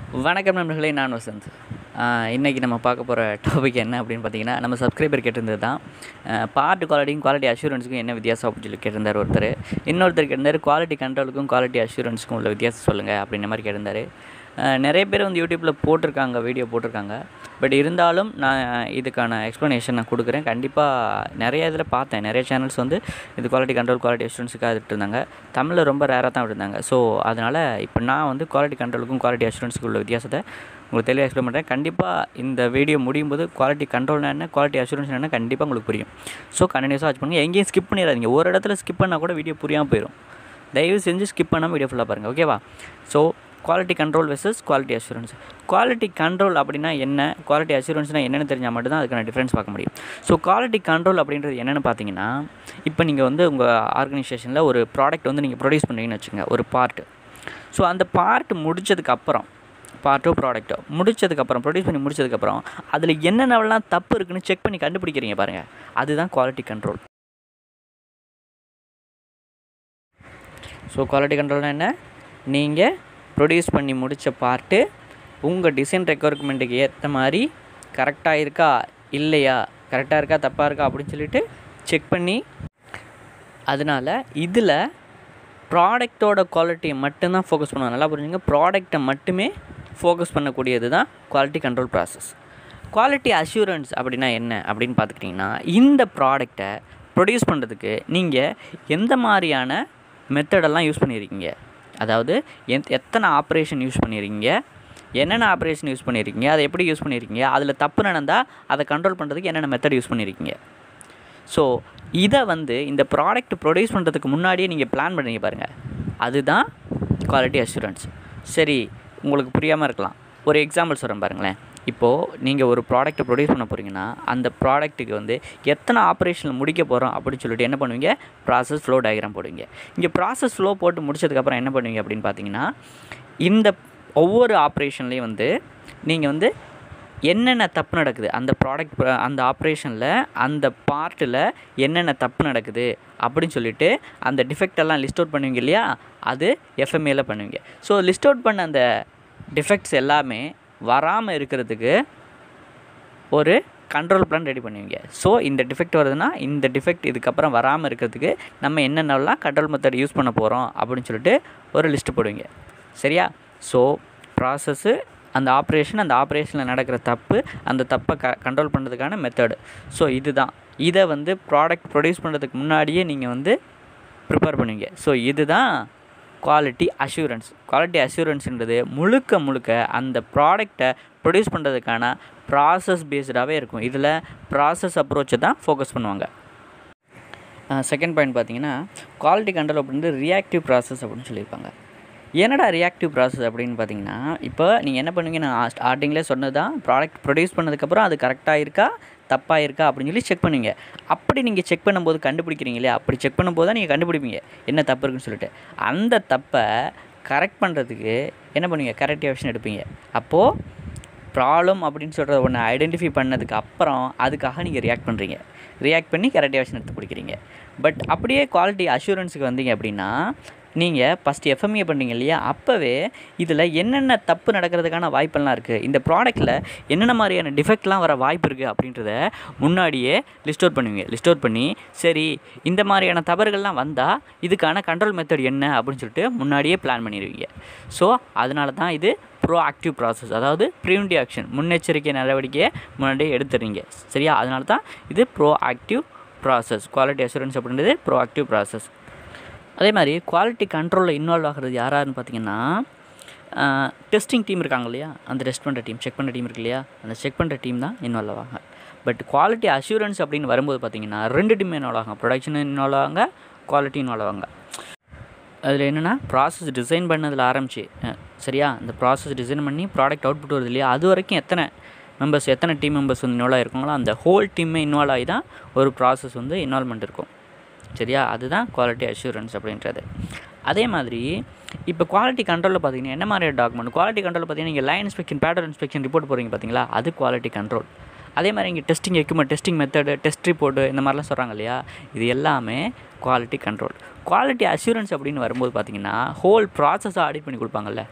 வணக்கம் நண்பர்களே நான் வசந்த் இன்றைக்கி நம்ம பார்க்க போகிற டாபிக் என்ன அப்படின்னு பார்த்தீங்கன்னா நம்ம சப்ஸ்கிரைபர் கேட்டிருந்தது தான் பார்ட் குவாலிட்டியும் குவாலிட்டி அஷூரன்ஸுக்கும் என்ன வித்தியாசம் அப்படின்னு சொல்லி கேட்டிருந்தார் ஒருத்தர் இன்னொருத்தர் கேட்டிருந்தார் குவாலிட்டி கண்ட்ரோலுக்கும் குவாலிட்டி அஷூரன்ஸுக்கும் உள்ள வித்தியாசம் சொல்லுங்கள் அப்படின்ற மாதிரி கேட்டிருந்தார் அஹ், நிறைய பேர் வந்து யூடியூப்பில் போட்டிருக்காங்க வீடியோ போட்டிருக்காங்க பட் இருந்தாலும் நான் இதுக்கான எக்ஸ்ப்ளனேஷன் நான் கொடுக்குறேன் கண்டிப்பாக நிறைய இதில் பார்த்தேன் நிறைய சேனல்ஸ் வந்து இது குவாலிட்டி கண்ட்ரோல் குவாலிட்டி அஷூரன்ஸுக்காக இருந்தாங்க தமிழில் ரொம்ப ரேராக தான் விட்டுருந்தாங்க ஸோ அதனால் இப்போ நான் வந்து குவாலிட்டி கண்ட்ரோலுக்கும் குவாலிட்டி அஷூரன்ஸுக்கும் உள்ள வித்தியாசத்தை உங்களுக்கு தெளிவாக எக்ஸ்பிளைன் பண்ணுறேன் கண்டிப்பாக இந்த வீடியோ முடியும் போது குவாலிட்டி கண்ட்ரோல் என்ன குவாலிட்டி அஷூரன்ஸ் என்ன கண்டிப்பாக உங்களுக்கு புரியும் ஸோ கண்டினியூஸாக வாட்ச் பண்ணுங்கள் எங்கேயும் ஸ்கிப் பண்ணிடாதீங்க ஒரு இடத்துல ஸ்கிப் பண்ணால் கூட வீடியோ புரியாமல் போயிடும் தயவு செஞ்சு ஸ்கிப் பண்ணாமல் வீடியோ ஃபுல்லாக பாருங்கள் ஓகேவா so quality control versus quality assurance quality control அப்படின்னா என்ன குவாலிட்டி அஷூரன்ஸ்னால் என்னென்னு தெரிஞ்சால் மட்டும்தான் அதுக்கான டிஃப்ரென்ஸ் பார்க்க முடியும் ஸோ குவாலிட்டி கண்ட்ரோல் அப்படின்றது என்னென்னு பார்த்தீங்கன்னா இப்போ நீங்கள் வந்து உங்கள் ஆர்கனைசேஷனில் ஒரு ப்ராடக்ட் வந்து நீங்கள் ப்ரொடியூஸ் பண்ணுறீங்கன்னு வச்சுங்க ஒரு பார்ட் ஸோ அந்த பார்ட் முடிச்சதுக்கு அப்புறம் பார்ட்டோ ப்ராடக்ட்டோ முடிச்சதுக்கப்புறம் ப்ரொடியூஸ் பண்ணி முடிச்சதுக்கப்புறம் அதில் என்னென்னலாம் தப்பு இருக்குன்னு செக் பண்ணி கண்டுபிடிக்கிறீங்க பாருங்கள் அதுதான் குவாலிட்டி கண்ட்ரோல் ஸோ குவாலிட்டி கண்ட்ரோல்னால் என்ன நீங்கள் ப்ரொடியூஸ் பண்ணி முடித்த பார்ட்டு உங்கள் டிசைன் ரெக்குவயர்மெண்ட்டுக்கு ஏற்ற மாதிரி கரெக்டாக இருக்கா இல்லையா கரெக்டாக இருக்கா தப்பாக இருக்கா அப்படின்னு சொல்லிட்டு செக் பண்ணி அதனால் இதில் ப்ராடக்ட்டோட குவாலிட்டியை மட்டும்தான் ஃபோக்கஸ் பண்ணுவாங்க நல்லா புரிஞ்சுங்க ப்ராடக்ட்டை மட்டுமே ஃபோக்கஸ் பண்ணக்கூடியது தான் quality control process quality assurance அப்படின்னா என்ன அப்படின்னு பார்த்துக்கிட்டிங்கன்னா இந்த ப்ராடக்டை ப்ரொடியூஸ் பண்ணுறதுக்கு நீங்கள் எந்த மாதிரியான மெத்தடெல்லாம் யூஸ் பண்ணியிருக்கீங்க அதாவது எத் எத்தனை ஆப்ரேஷன் யூஸ் பண்ணியிருக்கீங்க என்னென்ன ஆப்ரேஷன் யூஸ் பண்ணியிருக்கீங்க அதை எப்படி யூஸ் பண்ணியிருக்கீங்க அதில் தப்பு நடந்தால் அதை கண்ட்ரோல் பண்ணுறதுக்கு என்னென்ன மெத்தட் யூஸ் பண்ணியிருக்கீங்க ஸோ இதை வந்து இந்த ப்ராடக்ட் ப்ரொடியூஸ் பண்ணுறதுக்கு முன்னாடியே நீங்கள் பிளான் பண்ணுறீங்க பாருங்கள் அதுதான் குவாலிட்டி அஷூரன்ஸ் சரி உங்களுக்கு புரியாமல் இருக்கலாம் ஒரு எக்ஸாம்பிள் சொல்கிறேன் பாருங்களேன் இப்போது நீங்கள் ஒரு ப்ராடக்ட்டை ப்ரொடியூஸ் பண்ண போகிறீங்கன்னா அந்த ப்ராடக்ட்டுக்கு வந்து எத்தனை ஆப்ரேஷனில் முடிக்க போகிறோம் அப்படின்னு சொல்லிட்டு என்ன பண்ணுவீங்க ப்ராசஸ் ஃப்ளோ டயக்ராம் போடுவீங்க இங்கே ப்ராசஸ் ஃப்ளோ போட்டு முடிச்சதுக்கப்புறம் என்ன பண்ணுவீங்க அப்படின்னு பார்த்தீங்கன்னா இந்த ஒவ்வொரு ஆப்ரேஷன்லேயும் வந்து நீங்கள் வந்து என்னென்ன தப்பு நடக்குது அந்த ப்ராடக்ட் அந்த ஆப்ரேஷனில் அந்த பார்ட்டில் என்னென்ன தப்பு நடக்குது அப்படின்னு சொல்லிட்டு அந்த டிஃபெக்ட் எல்லாம் லிஸ்ட் அவுட் பண்ணுவீங்க இல்லையா அது எஃப்எம்ஏல பண்ணுவீங்க ஸோ லிஸ்ட் அவுட் பண்ண அந்த டிஃபெக்ட்ஸ் எல்லாமே வராமல் இருக்கிறதுக்கு ஒரு கண்ட்ரோல் பிளான் ரெடி பண்ணுவீங்க ஸோ இந்த டிஃபெக்ட் வருதுன்னா இந்த டிஃபெக்ட் இதுக்கப்புறம் வராமல் இருக்கிறதுக்கு நம்ம என்னென்னலாம் கண்ட்ரோல் மெத்தட் யூஸ் பண்ண போகிறோம் அப்படின்னு சொல்லிட்டு ஒரு லிஸ்ட்டு போடுவீங்க சரியா ஸோ ப்ராசஸ்ஸு அந்த ஆப்ரேஷன் அந்த ஆப்ரேஷனில் நடக்கிற தப்பு அந்த தப்பை க கண்ட்ரோல் பண்ணுறதுக்கான மெத்தடு ஸோ இதுதான் இதை வந்து ப்ராடக்ட் ப்ரொடியூஸ் பண்ணுறதுக்கு முன்னாடியே நீங்கள் வந்து ப்ரிப்பேர் பண்ணுவீங்க ஸோ இதுதான் குவாலிட்டி அஷூரன்ஸ் குவாலிட்டி அஷூரன்ஸ்ன்றது முழுக்க முழுக்க அந்த ப்ராடக்டை ப்ரொடியூஸ் பண்ணுறதுக்கான ப்ராசஸ் பேஸ்டாகவே இருக்கும் இதில் ப்ராசஸ் அப்ரோச்சை தான் ஃபோக்கஸ் பண்ணுவாங்க செகண்ட் பாயிண்ட் பார்த்தீங்கன்னா குவாலிட்டி கண்ட்ரோல் அப்படின்றது ரியாக்டிவ் ப்ராசஸ் அப்படின்னு சொல்லியிருப்பாங்க என்னடா ரியாக்டிவ் ப்ராசஸ் அப்படின்னு பார்த்தீங்கன்னா இப்போ நீங்கள் என்ன பண்ணுவீங்க நான் ஸ்டார்டிங்லேயே சொன்னது தான் ப்ராடக்ட் ப்ரொடியூஸ் பண்ணதுக்கப்புறம் அது கரெக்டாக இருக்கா தப்பாக இருக்கா அப்படின்னு சொல்லி செக் பண்ணுவீங்க அப்படி நீங்கள் செக் பண்ணும்போது கண்டுபிடிக்கிறீங்க இல்லையா அப்படி செக் பண்ணும்போது தான் நீங்கள் கண்டுபிடிப்பீங்க என்ன தப்பு இருக்குன்னு சொல்லிட்டு அந்த தப்பை கரெக்ட் பண்ணுறதுக்கு என்ன பண்ணுவீங்க கரெக்டிவ் ஆக்ஷன் எடுப்பீங்க அப்போது ப்ராப்ளம் அப்படின்னு சொல்கிறத ஒன்று ஐடென்டிஃபை பண்ணதுக்கு அப்புறம் அதுக்காக நீங்கள் ரியாக்ட் பண்ணுறீங்க ரியாக்ட் பண்ணி கரெக்டிவ் ஆக்ஷன் எடுத்து பிடிக்கிறீங்க பட் அப்படியே குவாலிட்டி அஷூரன்ஸுக்கு வந்தீங்க அப்படின்னா நீங்கள் ஃபஸ்ட்டு எஃப்எம்ஏ பண்ணீங்க இல்லையா அப்போவே இதில் என்னென்ன தப்பு நடக்கிறதுக்கான வாய்ப்பெல்லாம் இருக்குது இந்த ப்ராடக்ட்டில் என்னென்ன மாதிரியான டிஃபெக்ட்லாம் வர வாய்ப்பு இருக்குது அப்படின்றத முன்னாடியே லிஸ்ட் அவுட் பண்ணுவீங்க லிஸ்ட் அவுட் பண்ணி சரி இந்த மாதிரியான தவறுகள்லாம் வந்தால் இதுக்கான கண்ட்ரோல் மெத்தட் என்ன அப்படின்னு சொல்லிட்டு முன்னாடியே பிளான் பண்ணிடுவீங்க ஸோ அதனால தான் இது ப்ரோ ஆக்டிவ் ப்ராசஸ் அதாவது ப்ரிவென்டிவ் ஆக்ஷன் முன்னெச்சரிக்கை நடவடிக்கையை முன்னாடியே எடுத்துறீங்க சரியா அதனால தான் இது proactive process quality assurance அப்படின்றது ப்ரோ ஆக்டிவ் ப்ராசஸ் அதே மாதிரி குவாலிட்டி கண்ட்ரோலில் இன்வால்வ் ஆகிறது யாராருன்னு பார்த்தீங்கன்னா டெஸ்டிங் டீம் இருக்காங்க இல்லையா அந்த டெஸ்ட் பண்ணுற டீம் செக் பண்ணுற டீம் இருக்கு இல்லையா அந்த செக் பண்ணுற டீம் தான் இன்வால்வ் ஆவாங்க பட் குவாலிட்டி அஷூரன்ஸ் அப்படின்னு வரும்போது பார்த்தீங்கன்னா ரெண்டு டீம் இன்வால்வ் ஆகும் ப்ரொடக்ஷன் இன்வால்வ் ஆவாங்க குவாலிட்டி இன்வால்வ் ஆவாங்க அதில் என்னென்னா ப்ராசஸ் டிசைன் பண்ணதில் ஆரம்பிச்சு அஹ், சரியா இந்த ப்ராசஸ் டிசைன் பண்ணி ப்ராடக்ட் அவுட்புட் வருது இல்லையா அது வரைக்கும் எத்தனை மெம்பர்ஸ் எத்தனை டீம் மெம்பர்ஸ் வந்து இன்வால்வ் ஆகிருக்காங்களோ அந்த ஹோல் டீமே இன்வால்வ் ஆகி தான் ஒரு ப்ராசஸ் வந்து இன்வால்மெண்ட் இருக்கும் சரியா அதுதான் குவாலிட்டி அஷூரன்ஸ் அப்படின்றது அதே மாதிரி இப்போ குவாலிட்டி கண்ட்ரோலில் பார்த்தீங்கன்னா என்ன மாதிரி டாக்குமெண்ட் குவாலிட்டி கண்ட்ரோல் பார்த்தீங்கன்னா நீங்கள் line inspection patrol inspection report போகிறீங்க பார்த்தீங்களா அது குவாலிட்டி கண்ட்ரோல் அதே மாதிரி இங்கே testing equipment testing method test report இந்த மாதிரிலாம் சொல்கிறாங்க இல்லையா இது எல்லாமே குவாலிட்டி கண்ட்ரோல் குவாலிட்டி அஷூரன்ஸ் அப்படின்னு வரும்போது பார்த்தீங்கன்னா ஹோல் ப்ராசஸை ஆடிட் பண்ணி கொடுப்பாங்கல்ல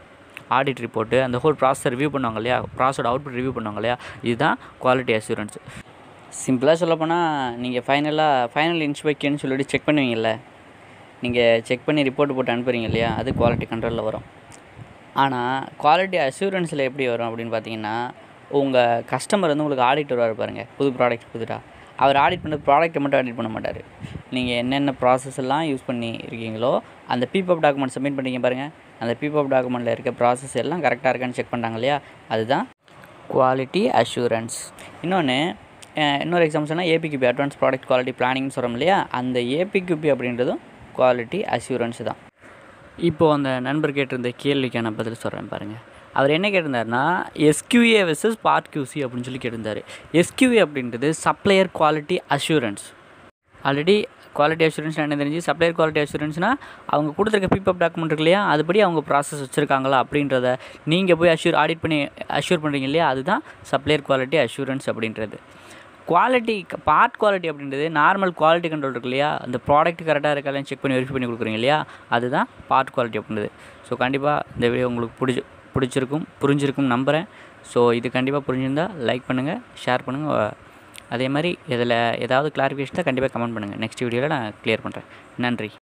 ஆடிட் ரிப்போர்ட்டு அந்த ஹோல் ப்ராசஸை ரிவ்யூ பண்ணுவாங்க இல்லையா ப்ராசஸோட அவுட்புட் ரிவ்யூ பண்ணுவாங்க இல்லையா இதுதான் குவாலிட்டி அஷூரன்ஸ் சிம்பிளாக சொல்லப்போனால் நீங்கள் ஃபைனலாக ஃபைனல் இன்ஸ்பெக்ஷன் சொல்லிட்டு செக் பண்ணுவீங்கல்ல நீங்கள் செக் பண்ணி ரிப்போர்ட் போட்டு அனுப்புறீங்க இல்லையா அது குவாலிட்டி கண்ட்ரோலில் வரும் ஆனால் குவாலிட்டி அஷூரன்ஸில் எப்படி வரும் அப்படின்னு பார்த்தீங்கன்னா உங்கள் கஸ்டமர் வந்து உங்களுக்கு ஆடிட் வருவார் பாருங்க புது ப்ராடக்ட் புதுடா அவர் ஆடிட் பண்ணுற ப்ராடக்ட்டை மட்டும் ஆடிட் பண்ண மாட்டார் நீங்கள் என்னென்ன ப்ராசஸ் எல்லாம் யூஸ் பண்ணி இருக்கீங்களோ அந்த பிபப் டாக்குமெண்ட் சப்மிட் பண்ணீங்க பாருங்கள் அந்த பிபப் டாக்குமெண்ட்டில் இருக்க ப்ராசஸ் எல்லாம் கரெக்டாக இருக்கான்னு செக் பண்ணாங்க இல்லையா அதுதான் குவாலிட்டி அஷூரன்ஸ் இன்னொன்று இன்னொரு எக்ஸாம்பிள் சொன்னால் ஏபிக்யூபி அட்வான்ஸ் ப்ராடக்ட் குவாலிட்டி பிளானிங்னு சொல்கிறோம் இல்லையா அந்த ஏபிக்யூபி அப்படின்றதும் குவாலிட்டி அஷூரன்ஸ் தான் இப்போது அந்த நண்பர் கேட்டிருந்த கேள்விக்கான பதில் சொல்கிறேன் பாருங்கள் அவர் என்ன கேட்டிருந்தாருன்னா எஸ்கியூஏ வெர்சஸ் பார்ட் கியூசி அப்படின்னு சொல்லி கேட்டிருந்தாரு எஸ்கியூஏ அப்படின்றது supplier quality assurance already quality assurance என்ன தெரிஞ்சு சப்ளையர் குவாலிட்டி அஷூரன்ஸ்னால் அவங்க கொடுத்துருக்க பிபப் டாக்குமெண்ட் இருக்கு இல்லையா அதுபடி அவங்க ப்ராசஸ் வச்சுருக்காங்களா அப்படின்றத நீங்கள் போய் அஷ்யூர் ஆடிட் பண்ணி அஷ்யூர் பண்ணுறீங்க இல்லையா அதுதான் சப்ளையர் குவாலிட்டி அஷூரன்ஸ் அப்படின்றது குவாலிட்டி பார்ட் குவாலிட்டி அப்படின்றது நார்மல் குவாலிட்டி கண்ட்ரோல் இருக்கு இல்லையா அந்த ப்ராடக்ட் கரெக்டாக இருக்கா செக் பண்ணி வெரிஃபை பண்ணி கொடுக்குறீங்க இல்லையா அதுதான் பார்ட் குவாலிட்டி அப்படின்றது ஸோ கண்டிப்பாக இந்த வீடியோ உங்களுக்கு பிடிச்சி பிடிச்சிருக்கும் புரிஞ்சிருக்கும் நம்புகிறேன் ஸோ இது கண்டிப்பாக புரிஞ்சிருந்தால் லைக் பண்ணுங்கள் ஷேர் பண்ணுங்கள் அதே மாதிரி இதில் ஏதாவது கிளாரிஃபிகேஷன் தான் கண்டிப்பாக கமெண்ட் பண்ணுங்கள் நெக்ஸ்ட் வீடியோவில் நான் க்ளியர் பண்ணுறேன் நன்றி